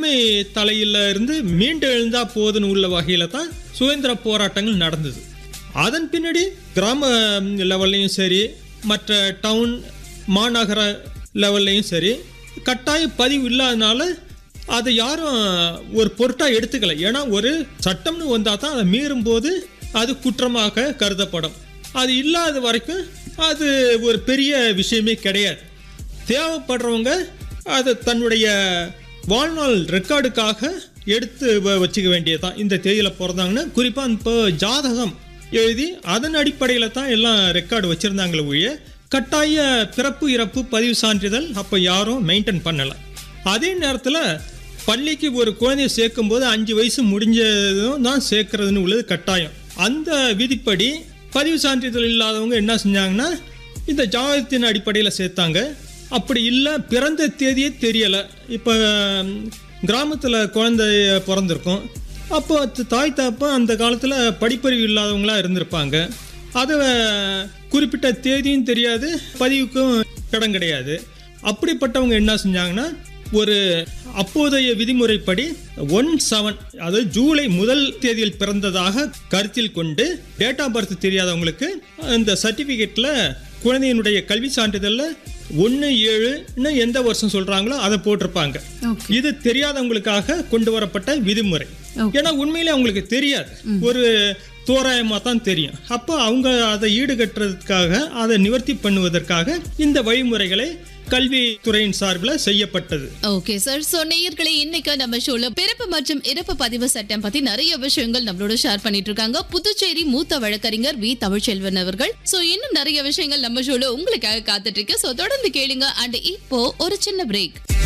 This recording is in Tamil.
அடிமை தலையில இருந்து மீண்டு எழுந்தா போதுன்னு உள்ள வகையில தான் சுதந்திர போராட்டங்கள் நடந்தது அதன் பின்னாடி கிராம லெவல்லையும் சரி மற்ற டவுன் மாநகர லெவல்லையும் சரி கட்டாய பதிவு இல்லாதனால அதை யாரும் ஒரு பொருட்டாக எடுத்துக்கல ஏன்னா ஒரு சட்டம்னு வந்தால் தான் அதை மீறும்போது அது குற்றமாக கருதப்படும் அது இல்லாத வரைக்கும் அது ஒரு பெரிய விஷயமே கிடையாது தேவைப்படுறவங்க அதை தன்னுடைய வாழ்நாள் ரெக்கார்டுக்காக எடுத்து வ- வச்சுக்க வேண்டியதுதான் இந்த தேதியில் பிறந்தாங்கன்னா குறிப்பாக இப்போ ஜாதகம் எழுதி அதன் அடிப்படையில் தான் எல்லாம் ரெக்கார்டு வச்சுருந்தாங்களே ஒழிய கட்டாய பிறப்பு இறப்பு பதிவு சான்றிதழ் அப்போ யாரும் மெயின்டைன் பண்ணலை அதே நேரத்தில் பள்ளிக்கு ஒரு குழந்தைய சேர்க்கும்போது அஞ்சு வயசு முடிஞ்சதும் தான் சேர்க்கறதுன்னு உள்ளது கட்டாயம் அந்த விதிப்படி பதிவு சான்றிதழ் இல்லாதவங்க என்ன செஞ்சாங்கன்னா இந்த ஜாதகத்தின் அடிப்படையில் சேர்த்தாங்க அப்படி இல்லை பிறந்த தேதியே தெரியலை இப்போ கிராமத்தில் குழந்தை பிறந்திருக்கும் அப்போ அது தாய் தாப்பா அந்த காலத்தில் படிப்பறிவு இல்லாதவங்களா இருந்திருப்பாங்க அதை குறிப்பிட்ட தேதியும் தெரியாது பதிவுக்கும் இடம் கிடையாது அப்படிப்பட்டவங்க என்ன செஞ்சாங்கன்னா ஒரு அப்போதைய விதிமுறைப்படி ஒன் செவன் அதாவது ஜூலை முதல் தேதியில் பிறந்ததாக கருத்தில் கொண்டு டேட் ஆஃப் பர்த் தெரியாதவங்களுக்கு அந்த சர்டிஃபிகேட்டில் குழந்தையினுடைய கல்வி சான்றிதழில் ஒன்று ஏழுன்னு எந்த வருஷம் சொல்கிறாங்களோ அதை போட்டிருப்பாங்க ஓகே இது தெரியாதவங்களுக்காக கொண்டு வரப்பட்ட விதிமுறை ஏன்னா உண்மையிலே அவங்களுக்கு தெரியாது ஒரு தோராயமாக தான் தெரியும் அப்போ அவங்க அதை ஈடுகட்டுறதுக்காக அதை நிவர்த்தி பண்ணுவதற்காக இந்த வழிமுறைகளை கல்வித்துறையின் சார்பில் செய்யப்பட்டது ஓகே சார் சோ நேயர்களே இன்னைக்கு நம்ம ஷோல பிறப்பு மற்றும் இறப்பு பதிவு சட்டம் பத்தி நிறைய விஷயங்கள் நம்மளோட ஷேர் பண்ணிட்டு இருக்காங்க புதுச்சேரி மூத்த வழக்கறிஞர் வி தமிழ்ச்செல்வன் அவர்கள் சோ இன்னும் நிறைய விஷயங்கள் நம்ம ஷோல உங்களுக்காக காத்துட்டு இருக்கு சோ தொடர்ந்து கேளுங்க அண்ட் இப்போ ஒரு சின்ன பிரேக்